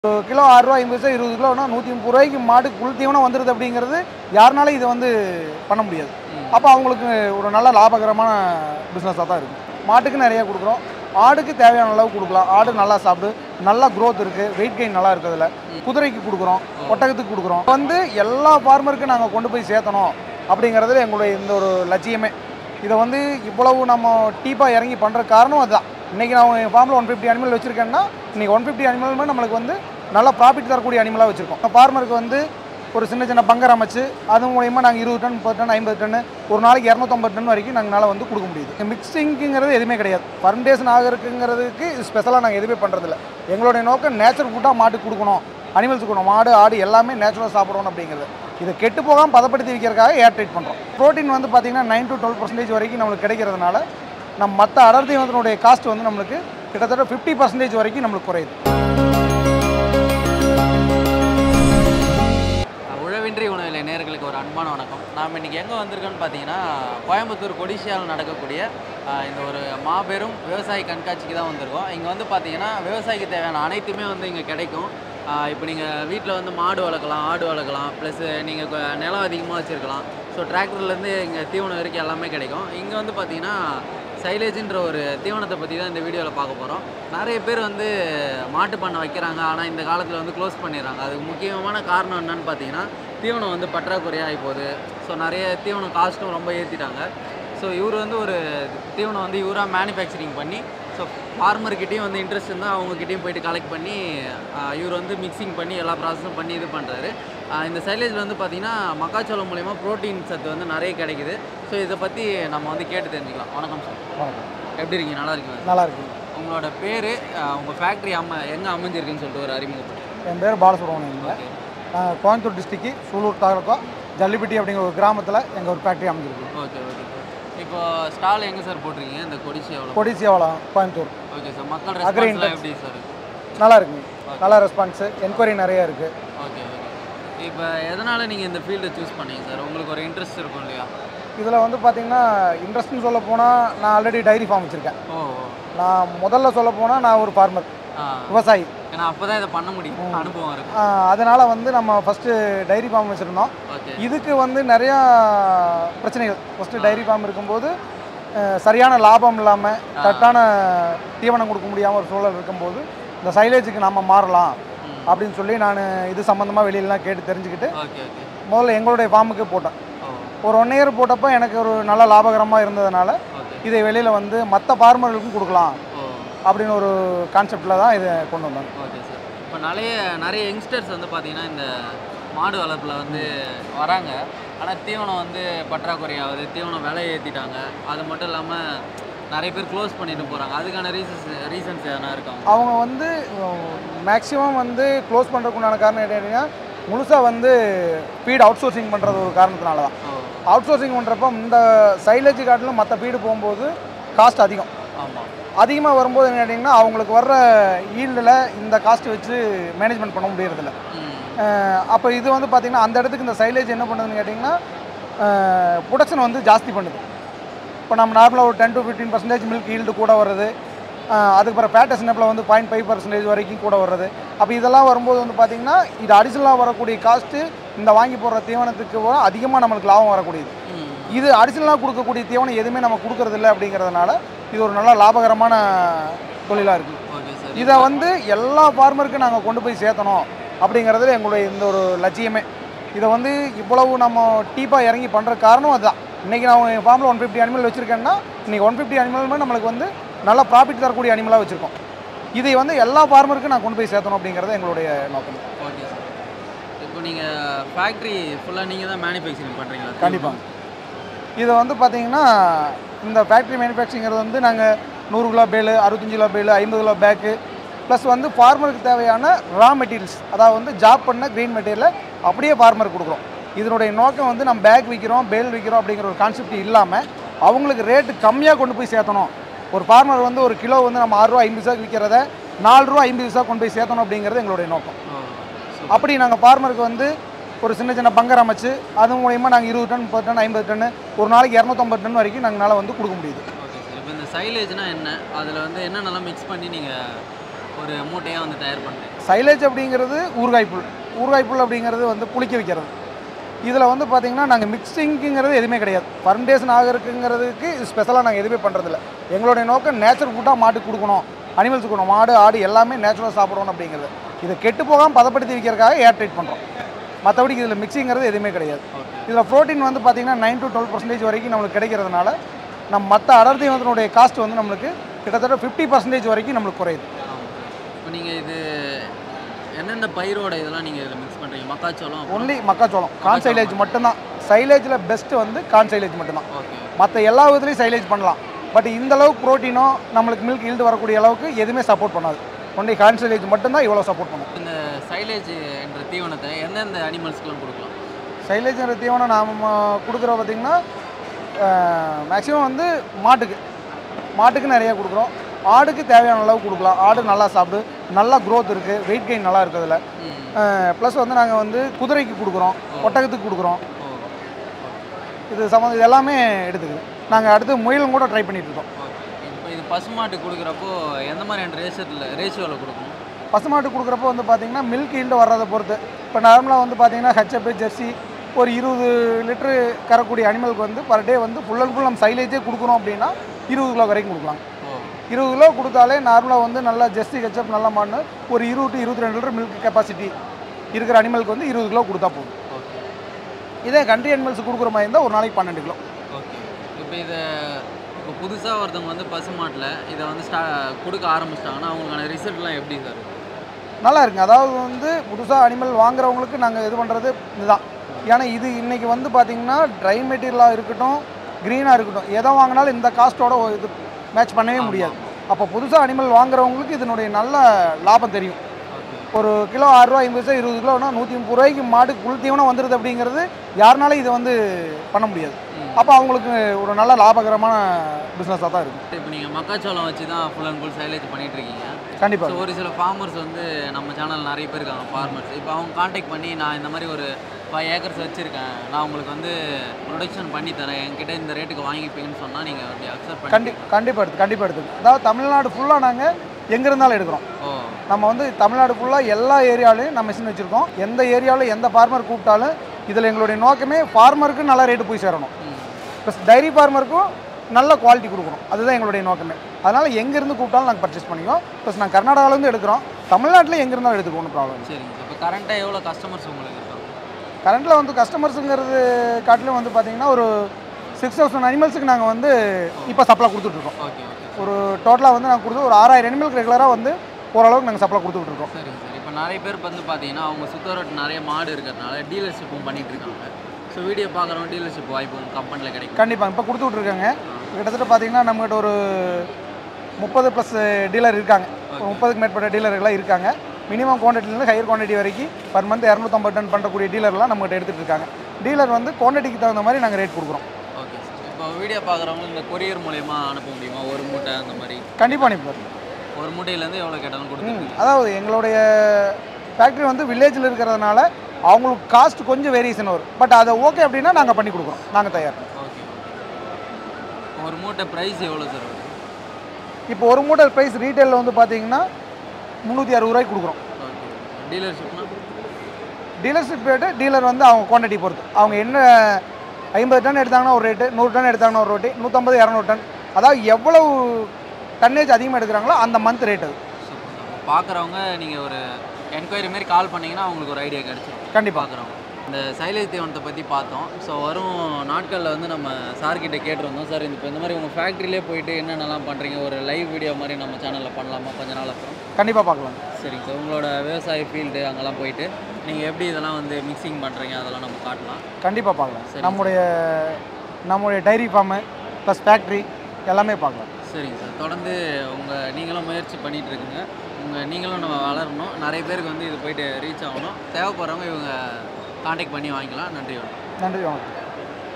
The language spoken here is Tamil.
ஒரு கிலோ ஆறுரூவா ஐம்பது பைசா இருபது கிலோனா நூற்றி முப்பது ரூபாய்க்கு மாட்டுக்கு புல் தீவனம் வந்துடுது அப்படிங்கிறது யாருனாலும் இதை வந்து பண்ண முடியாது அப்போ அவங்களுக்கு ஒரு நல்ல லாபகரமான பிஸ்னஸாக தான் இருக்கும் மாட்டுக்கு நிறைய கொடுக்குறோம் ஆடுக்கு தேவையான அளவு கொடுக்கலாம் ஆடு நல்லா சாப்பிடு நல்லா growth இருக்குது வெயிட் கெயின் நல்லா இருக்குது அதில் குதிரைக்கு கொடுக்குறோம் ஒட்டகத்துக்கு கொடுக்குறோம் வந்து எல்லா ஃபார்மருக்கும் நாங்கள் கொண்டு போய் சேர்த்தணும் அப்படிங்கிறதுல எங்களுடைய இந்த ஒரு லட்சியமே இதை வந்து இவ்வளவு நம்ம டீப்பாக இறங்கி பண்ணுற காரணம் அதுதான் இன்றைக்கி நான் என் ஃபார்மில் ஒன் ஃபிஃப்டி அனிமல் வச்சுருக்கேன்னா இன்றைக்கி ஒன் ஃபிஃப்டி அனிமலுமே நம்மளுக்கு வந்து நல்ல ப்ராஃபிட் தரக்கூடிய அனிமலாக வச்சுருக்கோம் ஃபார்மருக்கு வந்து ஒரு சின்ன சின்ன பங்கர் அமைச்சு அது மூலயமா நாங்கள் இருபது டன் முப்பது டன் ஐம்பது டன் ஒரு நாளைக்கு இரநூத்தம்பது டன் வரைக்கும் நாங்களால் வந்து கொடுக்க முடியுது மிக்சிங்கிறது எதுவுமே கிடையாது ஃபர்மண்டேஷன் ஆகிறதுக்குங்கிறதுக்கு ஸ்பெஷலாக நாங்கள் எதுவுமே பண்ணுறதில்ல எங்களுடைய நோக்கம் நேச்சுரல் ஃபுட்டாக மாட்டுக்கு கொடுக்கணும் அனிமல்ஸ் கொடுக்கணும் மாடு ஆடு எல்லாமே நேச்சுரலாக சாப்பிடணும் அப்படிங்கிறது இதை கெட்டு போகாமல் பதப்படுத்தி வைக்கிறதுக்காக ஏர் டைட் பண்ணுறோம் ப்ரோட்டீன் வந்து பார்த்திங்கன்னா நைன் டு டுவெல் பர்சன்டேஜ் வரைக்கும் நம்மளுக்கு கிடைக்கிறதுனால நம்ம மற்ற அடர்த்தி வந்து காஸ்ட் வந்து நம்மளுக்கு கிட்டத்தட்ட ஃபிஃப்டி பர்சன்டேஜ் வரைக்கும் நம்மளுக்கு குறையுது உழவின்றி உணவிலை நேயர்களுக்கு ஒரு அன்பான வணக்கம் நாம் இன்றைக்கி எங்கே வந்திருக்கோம்னு பார்த்தீங்கன்னா கோயம்புத்தூர் கொடிசியாவில் நடக்கக்கூடிய ஆஹ், இந்த ஒரு மாபெரும் விவசாய கண்காட்சிக்கு தான் வந்திருக்கோம் இங்கே வந்து பார்த்தீங்கன்னா விவசாயிக்கு தேவையான அனைத்துமே வந்து இங்கே கிடைக்கும் ஆஹ், இப்போ நீங்கள் வீட்டில் வந்து மாடு வளர்க்கலாம் ஆடு வளர்க்கலாம் ப்ளஸ் நீங்கள் நிலம் அதிகமாக வச்சுருக்கலாம் ஸோ டிராக்டர்லேருந்து இங்கே தீவனம் வரைக்கும் எல்லாமே கிடைக்கும் இங்கே வந்து பார்த்தீங்கன்னா சைலேஜ்ன்ற ஒரு தீவனத்தை பற்றி தான் இந்த வீடியோவில் பார்க்க போகிறோம் நிறைய பேர் வந்து மாட்டு பண்ணை வைக்கிறாங்க ஆனால் இந்த காலத்தில் வந்து க்ளோஸ் பண்ணிடுறாங்க அதுக்கு முக்கியமான காரணம் என்னன்னு பார்த்தீங்கன்னா தீவனம் வந்து பற்றாக்குறையாகி போகுது ஸோ நிறைய தீவனம் காஸ்ட்டும் ரொம்ப ஏற்றிட்டாங்க ஸோ இவர் வந்து ஒரு தீவனம் வந்து இவராக மேனுஃபேக்சரிங் பண்ணி ஸோ ஃபார்மர்கிட்டையும் வந்து இன்ட்ரெஸ்ட் இருந்தால் அவங்ககிட்டயும் போயிட்டு கலெக்ட் பண்ணி ஆஹ், இவர் வந்து மிக்சிங் பண்ணி எல்லா ப்ராசஸும் பண்ணி இது பண்ணுறாரு இந்த சைலேஜில் வந்து பார்த்திங்கன்னா மக்காச்சோளம் மூலயமா ப்ரோட்டீன் சத்து வந்து நிறைய கிடைக்குது ஸோ இதை பற்றி நம்ம வந்து கேட்டு தெரிஞ்சுக்கலாம் வணக்கம் சார் வணக்கம் எப்படி இருக்கீங்க நல்லா இருக்கீங்க நல்லா இருக்கு உங்களோட பேர் உங்கள் ஃபேக்ட்ரி அம்மா எங்கே அமைஞ்சிருக்குன்னு சொல்லிட்டு ஒரு அறிமுகப்படுத்து என் பேர் பாலசுப்ரமணியங்க ஓகே நான் கோயம்புத்தூர் டிஸ்ட்ரிக்ட் சூலூர் தாலுக்கா ஜல்லிப்பட்டி அப்படிங்கிற ஒரு கிராமத்தில் எங்கள் ஒரு ஃபேக்ட்ரி அமைஞ்சிருக்கு ஓகே ஓகே இப்போ ஸ்டால் எங்கே சார் போட்டிருக்கீங்க இந்த கொடிசி எவ்வளோ கொடிசியாவளம் கோயம்புத்தூர் ஓகே சார் மக்கள் Agri ரெஸ்பான்ஸ்லாம் எப்படி சார் நல்லா இருக்குங்க நல்ல ரெஸ்பான்ஸு என்கொயரி நிறைய இருக்குது ஓகே ஓகே இப்போ எதனால் நீங்கள் இந்த ஃபீல்டை சூஸ் பண்ணீங்க சார் உங்களுக்கு ஒரு இன்ட்ரெஸ்ட் இருக்கும் இல்லையா இதில் வந்து பார்த்தீங்கன்னா இன்ட்ரெஸ்ட்னு சொல்ல போனால் நான் ஆல்ரெடி டைரி ஃபார்ம் வச்சுருக்கேன் ஓ ஓ. நான் முதல்ல சொல்ல போனால் நான் ஒரு ஃபார்மர் ஆ விவசாயி ஏன்னா அப்போ தான் இதை பண்ண முடியும் அனுபவம் இருக்கும் அதனால் வந்து நம்ம ஃபஸ்ட்டு டைரி ஃபார்ம் வச்சுருந்தோம் ஓகே இதுக்கு வந்து நிறையா பிரச்சனைகள் ஃபஸ்ட்டு டைரி ஃபார்ம் இருக்கும்போது அஹ், சரியான லாபம் இல்லாமல் கரெக்டான தீவனம் கொடுக்க முடியாமல் ஒரு சூழல் இருக்கும்போது இந்த சைலேஜுக்கு நம்ம மாறலாம் ம். அப்படின்னு சொல்லி நான் இது சம்மந்தமாக வெளியிலலாம் கேட்டு தெரிஞ்சுக்கிட்டு ஓகே ஓகே முதல்ல எங்களுடைய ஃபார்முக்கு போட்டேன் ஓ ஒரு ஒன் இயர் போட்டப்போ எனக்கு ஒரு நல்ல லாபகரமாக இருந்ததுனால ஓகே இதை வெளியில் வந்து மற்ற ஃபார்மர்களுக்கும் கொடுக்கலாம் ஓ அப்படின்னு ஒரு கான்செப்டில் தான் இதை கொண்டு வந்தேன் ஓகே சார் இப்போ நிறைய நிறைய யங்ஸ்டர்ஸ் வந்து பார்த்தீங்கன்னா இந்த மாடு வளர்ப்பில் வந்து வராங்க ஆனால் தீவனம் வந்து பற்றாக்குறையாகுது தீவனம் விலை ஏற்றிட்டாங்க அது மட்டும் இல்லாமல் நிறைய பேர் க்ளோஸ் பண்ணிட்டு போகிறாங்க அதுக்கான ரீசன்ஸ் ரீசன்ஸ் எதனா இருக்காங்க அவங்க வந்து மேக்ஸிமம் வந்து க்ளோஸ் பண்ணுறதுக்குண்டான காரணம் என்னன்னா முழுசாக வந்து ஃபீட் அவுட் சோர்சிங் பண்ணுறது ஒரு காரணத்தினால தான் ஓ அவுட் சோர்சிங் பண்ணுறப்போ இந்த சைலேஜ் காட்டிலும் மற்ற ஃபீடு போகும்போது காஸ்ட் அதிகம் ஆமாம் அதிகமாக வரும்போது என்ன கேட்டிங்கன்னா அவங்களுக்கு வர்ற ஈல்டில் இந்த காஸ்ட் வச்சு மேனேஜ்மெண்ட் பண்ண முடியறதில்ல ம் அப்போ இது வந்து பார்த்திங்கன்னா அந்த இடத்துக்கு இந்த சைலேஜ் என்ன பண்ணுதுன்னு கேட்டிங்கன்னா ப்ரொடக்ஷன் வந்து ஜாஸ்தி பண்ணுது இப்போ நம்ம நார்மலாக ஒரு ten to fifteen percentage milk yield கூட வர்றது அஹ் அதுக்கப்புறம் ஃபேட் ஸ்னப்பில் வந்து பாயிண்ட் ஃபைவ் பர்சன்டேஜ் வரைக்கும் கூட வர்றது அப்போ இதெல்லாம் வரும்போது வந்து பார்த்திங்கன்னா இது அடிஷனலாக வரக்கூடிய காஸ்ட்டு இந்த வாங்கி போடுற தீவனத்துக்கு விட அதிகமாக நம்மளுக்கு லாபம் வரக்கூடியது ம் இது அடிஷனலாக கொடுக்கக்கூடிய தீவனம் எதுவுமே நம்ம கொடுக்கறது இல்லை அப்படிங்கிறதுனால இது ஒரு நல்ல லாபகரமான தொழிலாக இருக்குது ஓகே சார் இதை வந்து எல்லா ஃபார்மருக்கும் நாங்கள் கொண்டு போய் சேர்த்தணும் அப்படிங்கிறதுல எங்களுடைய இந்த ஒரு லட்சியமே இதை வந்து இவ்வளவு நம்ம டீப்பாக இறங்கி பண்ணுற காரணம் அதுதான் இன்றைக்கி நான் என் ஃபார்மில் ஒன் ஃபிஃப்டி அனிமல் வச்சுருக்கேன்னா இன்றைக்கி ஒன் ஃபிஃப்டி அனிமலுமே நம்மளுக்கு வந்து நல்ல ப்ராஃபிட் தரக்கூடிய அனிமலாக வச்சுருக்கோம் இதை வந்து எல்லா ஃபார்மருக்கும் நான் கொண்டு போய் சேர்த்தணும் அப்படிங்கிறது எங்களுடைய நோக்கம் ஓகே சார் இப்போ நீங்கள் ஃபேக்ட்ரி ஃபுல்லாக நீங்கள் தான் மேனுஃபேக்சரிங் பண்ணுறீங்களா கண்டிப்பாக இதை வந்து பார்த்தீங்கன்னா இந்த ஃபேக்ட்ரி மேனுஃபேக்சரிங்கிறது வந்து நாங்கள் நூறு கிலோ பேலு அறுபத்தஞ்சு கிலோ பேலு ஐம்பது கிலோ பேக்கு ப்ளஸ் வந்து ஃபார்மருக்கு தேவையான ரா மெட்டீரியல்ஸ் அதாவது வந்து ஜாப் பண்ண க்ரீன் மெட்டீரியலை அப்படியே ஃபார்மருக்கு கொடுக்குறோம் இதனுடைய நோக்கம் வந்து நம்ம பேக் விற்கிறோம் பேல் விற்கிறோம் அப்படிங்கிற ஒரு கான்செப்ட் இல்லாமல் அவங்களுக்கு ரேட்டு கம்மியாக கொண்டு போய் சேர்த்தணும் ஒரு ஃபார்மர் வந்து ஒரு கிலோ வந்து நம்ம ஆறுரூவா ஐம்பது பைசாக்கு விற்கிறத நாலு ரூபா ஐம்பது பைசா கொண்டு போய் சேர்த்தணும் அப்படிங்கிறது எங்களுடைய நோக்கம் ஓ சூப்பர் அப்படி நாங்கள் ஃபார்மருக்கு வந்து ஒரு சின்ன சின்ன பங்கர் அமைச்சு அது மூலயமா நாங்கள் இருபது டன் முப்பது டன் ஐம்பது டன் ஒரு நாளைக்கு இரநூத்தம்பது டன் வரைக்கும் நாங்களால் வந்து கொடுக்க முடியுது ஓகே சார் இப்போ இந்த சைலேஜ்னா என்ன அதில் வந்து என்னென்னலாம் மிக்ஸ் பண்ணி நீங்கள் ஒரு மூட்டையாக வந்து தயார் பண்ணுறீங்க சைலேஜ் அப்படிங்கிறது ஊறுகாய் புல் ஊறுகாய் புல் அப்படிங்கிறது வந்து புளிக்க வைக்கிறது இதில் வந்து பார்த்தீங்கன்னா நாங்கள் மிக்சிங்கிறது எதுவுமே கிடையாது ஃபர்மெண்டேஷன் ஆகிறதுக்குங்கிறதுக்கு ஸ்பெஷலாக நாங்கள் எதுவுமே பண்ணுறதில்ல எங்களுடைய நோக்கம் நேச்சர் ஃபுட்டாக மாட்டுக்கு கொடுக்கணும் அனிமல்ஸ் கொடுக்கணும் மாடு ஆடு எல்லாமே நேச்சுரலாக சாப்பிடணும் அப்படிங்கிறது இதை கெட்டு போகாமல் பதப்படுத்தி வைக்கிறதுக்காக ஏர் ட்ரீட் பண்ணுறோம் மற்றபடி இதில் மிக்சிங்கிறது எதுவுமே கிடையாது இதில் ப்ரோட்டீன் வந்து பார்த்தீங்கன்னா நைன் டு டுவெல் பர்சன்டேஜ் வரைக்கும் நம்மளுக்கு கிடைக்கிறதுனால நம்ம மற்ற அடர் தீவனத்தினுடைய காஸ்ட் வந்து நம்மளுக்கு கிட்டத்தட்ட ஃபிஃப்டி பர்சன்டேஜ் வரைக்கும் நம்மளுக்கு குறையுது இப்போ நீங்கள் இது எந்தெந்த பயிரோட இதெல்லாம் நீங்கள் இதில் மிக்ஸ் பண்ணுறீங்க மக்காச்சோளம் ஒன்லி மக்காச்சோளம் கான் சைலேஜ் மட்டும்தான் சைலேஜில் பெஸ்ட்டு வந்து கான் சைலேஜ் மட்டும்தான் ஓகே மற்ற எல்லா விதத்துலையும் சைலேஜ் பண்ணலாம் பட் இந்த அளவுக்கு ப்ரோட்டீனோ நம்மளுக்கு மில்க் ஈல்டு வரக்கூடிய அளவுக்கு எதுவுமே சப்போர்ட் பண்ணாது ஒன்லி கான் சைலேஜ் மட்டும்தான் இவ்வளோ சப்போர்ட் பண்ணும் இந்த சைலேஜ் என்ற தீவனத்தை எந்தெந்த அனிமல்ஸ்க்குலாம் கொடுக்கலாம் சைலேஜ்ங்கிற தீவனம் நாம் கொடுக்குற பார்த்திங்கன்னா மேக்ஸிமம் வந்து மாட்டுக்கு மாட்டுக்கு நிறைய கொடுக்குறோம் ஆடுக்கு தேவையான அளவு கொடுக்கலாம் ஆடு நல்லா சாப்பிடு நல்லா க்ரோத் இருக்குது வெயிட் கெயின் நல்லா இருக்குது அதில் ம் ப்ளஸ் வந்து நாங்கள் வந்து குதிரைக்கு கொடுக்குறோம் ஒட்டகத்துக்கு கொடுக்குறோம் ஓ இது சம்மந்தம் இது எல்லாமே எடுத்துக்குது நாங்கள் அடுத்து முயலும் கூட ட்ரை பண்ணிட்டு இருக்கோம் ஓகே இப்போ இது பசுமாட்டு கொடுக்குறப்போ எந்த மாதிரியான ரேஷத்தில் ரேஷியோவில் கொடுக்கணும் பசுமாட்டு கொடுக்குறப்போ வந்து பார்த்தீங்கன்னா மில்க் ஈல்டு வர்றதை பொறுத்து இப்போ நார்மலாக வந்து பார்த்தீங்கன்னா ஹெச்எப் ஜெர்சி ஒரு இருபது லிட்ரு கறக்கூடிய அனிமலுக்கு வந்து பர் டே வந்து ஃபுல் அண்ட் ஃபுல் நம்ம சைலேஜே கொடுக்குறோம் அப்படின்னா இருபது கிலோ வரைக்கும் கொடுக்கலாம் ஓ இருபது கிலோ கொடுத்தாலே நார்மலாக வந்து நல்லா ஜெர்சி ஹெச்எப் நல்லா மாடு ஒரு இருபது டு இருபத்தி ரெண்டு லிட்டர் மில்க் கெப்பாசிட்டி இருக்கிற அனிமலுக்கு வந்து இருபது கிலோ கொடுத்தா போதும் ஓகே இதே கண்ட்ரி அனிமல்ஸ் கொடுக்குற மாதிரி இருந்தால் ஒரு நாளைக்கு பன்னெண்டு கிலோ ஓகே இப்போ இதை இப்போ புதுசாக ஒருத்தவங்க வந்து பசுமாட்டில் இதை வந்து ஸ்டா கொடுக்க ஆரம்பிச்சிட்டாங்கன்னா அவங்களுக்கான ரிசல்ட்லாம் எப்படி சார் இருக்கும்? நல்லா இருக்குங்க அதாவது வந்து புதுசாக அனிமல் வாங்குறவங்களுக்கு நாங்கள் இது பண்ணுறது இதுதான் ஏன்னா இது இன்னைக்கு வந்து பார்த்தீங்கன்னா ட்ரை மெட்டீரியலாக இருக்கட்டும் க்ரீனாக இருக்கட்டும் எதை வாங்கினாலும் இந்த காஸ்ட்டோட இது மேட்ச் பண்ணவே முடியாது அப்போ புதுசாக அனிமல் வாங்குறவங்களுக்கு இதனுடைய நல்ல லாபம் தெரியும் ஓகே ஒரு கிலோ ஆறுரூவா ஐம்பது பைசா இருபது கிலோனா நூற்றி முப்பது ரூபாய்க்கு மாட்டுக்கு புல் தீவனம் வந்துடுது அப்படிங்கிறது யாருனாலும் இதை வந்து பண்ண முடியாது ம். அப்போ அவங்களுக்கு ஒரு நல்ல லாபகரமான பிஸ்னஸாக தான் இருக்கும் இப்போ நீங்கள் மக்காச்சோளம் வச்சு தான் ஃபுல் அண்ட் ஃபுல் சைலேஜ் பண்ணிட்டு இருக்கீங்க கண்டிப்பாக ஸோ ஒரு சில ஃபார்மர்ஸ் வந்து நம்ம சேனல் நிறைய பேர் இருக்காங்க ஃபார்மர்ஸ் இப்போ அவங்க காண்டாக்ட் பண்ணி நான் இந்த மாதிரி ஒரு ஃபைவ் ஏக்கர்ஸ் வச்சுருக்கேன் நான் உங்களுக்கு வந்து ப்ரொடக்ஷன் பண்ணி தரேன் என்கிட்ட இந்த ரேட்டுக்கு வாங்கிப்பீங்கன்னு சொன்னால் நீங்கள் அப்படி அக்செப்ட் பண்ணி கண்டி கண்டிப்பாக எடுத்து கண்டிப்பாக எடுத்து அதாவது தமிழ்நாடு ஃபுல்லாக நாங்கள் எங்கே இருந்தாலும் எடுக்கிறோம் ஓ நம்ம வந்து தமிழ்நாடு ஃபுல்லாக எல்லா ஏரியாவிலையும் நம்ம மிஷின் வச்சுருக்கோம் எந்த ஏரியாவில் எந்த ஃபார்மர் கூப்பிட்டாலும் இதில் எங்களுடைய நோக்கமே ஃபார்மருக்கு நல்ல ரேட்டு போய் சேரணும் ம் ப்ளஸ் டைரி ஃபார்மருக்கும் நல்ல குவாலிட்டி கொடுக்கணும் அதுதான் எங்களுடைய நோக்கமே அதனால் எங்கேருந்து கூப்பிட்டாலும் நாங்கள் பர்ச்சேஸ் பண்ணிக்குவோம் ப்ளஸ் நாங்கள் கர்நாடகாவிலேருந்து எடுக்கிறோம் தமிழ்நாட்டில் எங்கே இருந்தாலும் எடுத்துக்கோ ஒன்றும் ப்ராப்ளம் சரிங்க இப்போ கரண்ட்டாக எவ்வளோ கஸ்டமர்ஸ் உங்களுக்கு இருக்காங்க கரண்ட்டில் வந்து கஸ்டமர்ஸுங்கிறது காட்டிலும் வந்து பார்த்தீங்கன்னா ஒரு சிக்ஸ் தௌசண்ட் அனிமல்ஸுக்கு நாங்கள் வந்து இப்போ சப்ளை கொடுத்துட்ருக்கோம் ஓகே ஓகே ஒரு டோட்டலாக வந்து நாங்கள் கொடுத்து ஒரு ஆறாயிரம் அனிமலுக்கு ரெகுலராக வந்து ஓரளவுக்கு நாங்கள் சப்ளை கொடுத்துட்ருக்கோம் சரிங்க சார் இப்போ நிறைய பேர் வந்து பார்த்தீங்கன்னா அவங்க சுத்தரோட்டு நிறைய மாடு இருக்கிறதுனால டீலர்ஷிப்பும் பண்ணிட்டு இருக்காங்க ஸோ வீடியோ பார்க்குறவங்க டீலர்ஷிப் வாய்ப்பு உங்கள் கம்பெனியில் கிடைக்கும் கண்டிப்பாக இப்போ கொடுத்து விட்ருக்காங்க கிட்டத்தட்ட பார்த்தீங்கன்னா நம்மகிட்ட ஒரு முப்பது ப்ளஸ் டீலர் இருக்காங்க ஒரு முப்பதுக்கு மேற்பட்ட டீலர்கள்லாம் இருக்காங்க மினிமம் குவான்டிட்டிலேருந்து ஹையர் குவான்டிட்டி வரைக்கும் பர் மந்த் இரநூத்தம்பது டன் பண்ணுறக்கூடிய டீலர்லாம் நம்மகிட்ட எடுத்துகிட்டு இருக்காங்க டீலர் வந்து குவான்டிட்டிக்கு தகுந்த மாதிரி நாங்கள் ரேட் கொடுக்குறோம் ஓகே சார் இப்போ வீடியோ பார்க்குறவங்க இந்த கொரியர் மூலயமா அனுப்ப முடியுமா ஒரு மூட்டை அந்த மாதிரி கண்டிப்பாக அனுப்பிடுவோம் ஒரு மூட்டையிலேருந்து எவ்வளோ கேட்டாலும் கொடுத்துருவீங்க அதாவது எங்களுடைய ஃபேக்ட்ரி வந்து வில்லேஜில் இருக்கிறதுனால அவங்களுக்கு காஸ்ட் கொஞ்சம் வேரியேஷன் வரும் பட் அதை ஓகே அப்படின்னா நாங்கள் பண்ணி கொடுக்குறோம் நாங்கள் தயார் ஓகே ஒரு மூட்டை ப்ரைஸ் எவ்வளோ சார் வரும் இப்போ ஒரு மூட்டை ப்ரைஸ் ரீட்டைலில் வந்து பார்த்தீங்கன்னா முந்நூற்றி அறுபது ரூபாய்க்கு கொடுக்குறோம் ஓகே டீலர்ஷிப்னா டீலர்ஷிப் ரேட்டு டீலர் வந்து அவங்க குவான்டிட்டி பொறுத்து அவங்க என்ன ஐம்பது டன் எடுத்தாங்கன்னா ஒரு ரேட்டு நூறு டன் எடுத்தாங்கன்னா ஒரு ரேட்டு நூற்றம்பது இரநூறு டன் அதாவது எவ்வளவு டன்னேஜ் அதிகமாக எடுக்கிறாங்களோ அந்த மந்த் ரேட் அது சூப்பர் பார்க்குறவங்க நீங்கள் ஒரு என்கொயரி மாரி கால் பண்ணிங்கன்னா அவங்களுக்கு ஒரு ஐடியா கிடச்சிரும் கண்டிப்பாக பார்க்குறோம் இந்த சைலேஜ் தீவனத்தை பற்றி பார்த்தோம் ஸோ வரும் நாட்களில் வந்து நம்ம சார்கிட்ட கேட்டிருந்தோம் சார் இப்போ இந்த மாதிரி உங்கள் ஃபேக்ட்ரியிலே போயிட்டு என்னென்னலாம் பண்ணுறீங்க ஒரு லைவ் வீடியோ மாதிரி நம்ம சேனலில் பண்ணலாமா கொஞ்ச நாள் அப்புறம் கண்டிப்பாக பார்க்கலாம் சரிங்க சார் உங்களோட விவசாய ஃபீல்டு அங்கெல்லாம் போயிட்டு நீங்கள் எப்படி இதெல்லாம் வந்து மிக்சிங் பண்ணுறீங்க அதெல்லாம் நம்ம காட்டலாம் கண்டிப்பாக பார்க்கலாம் சரி. நம்முடைய நம்முடைய டைரி ஃபார்மு ப்ளஸ் ஃபேக்ட்ரி எல்லாமே பார்க்கலாம் சரிங்க சார் தொடர்ந்து உங்கள் நீங்களும் முயற்சி பண்ணிகிட்டு இருக்குங்க உங்கள் நீங்களும் நம்ம வளரணும் நிறைய பேருக்கு வந்து இது போயிட்டு ரீச் ஆகணும் தேவைப்படுறவங்க இவங்க காண்டாக்ட் பண்ணி வாங்கிக்கலாம் நன்றி வணக்கம் நன்றி வணக்கம்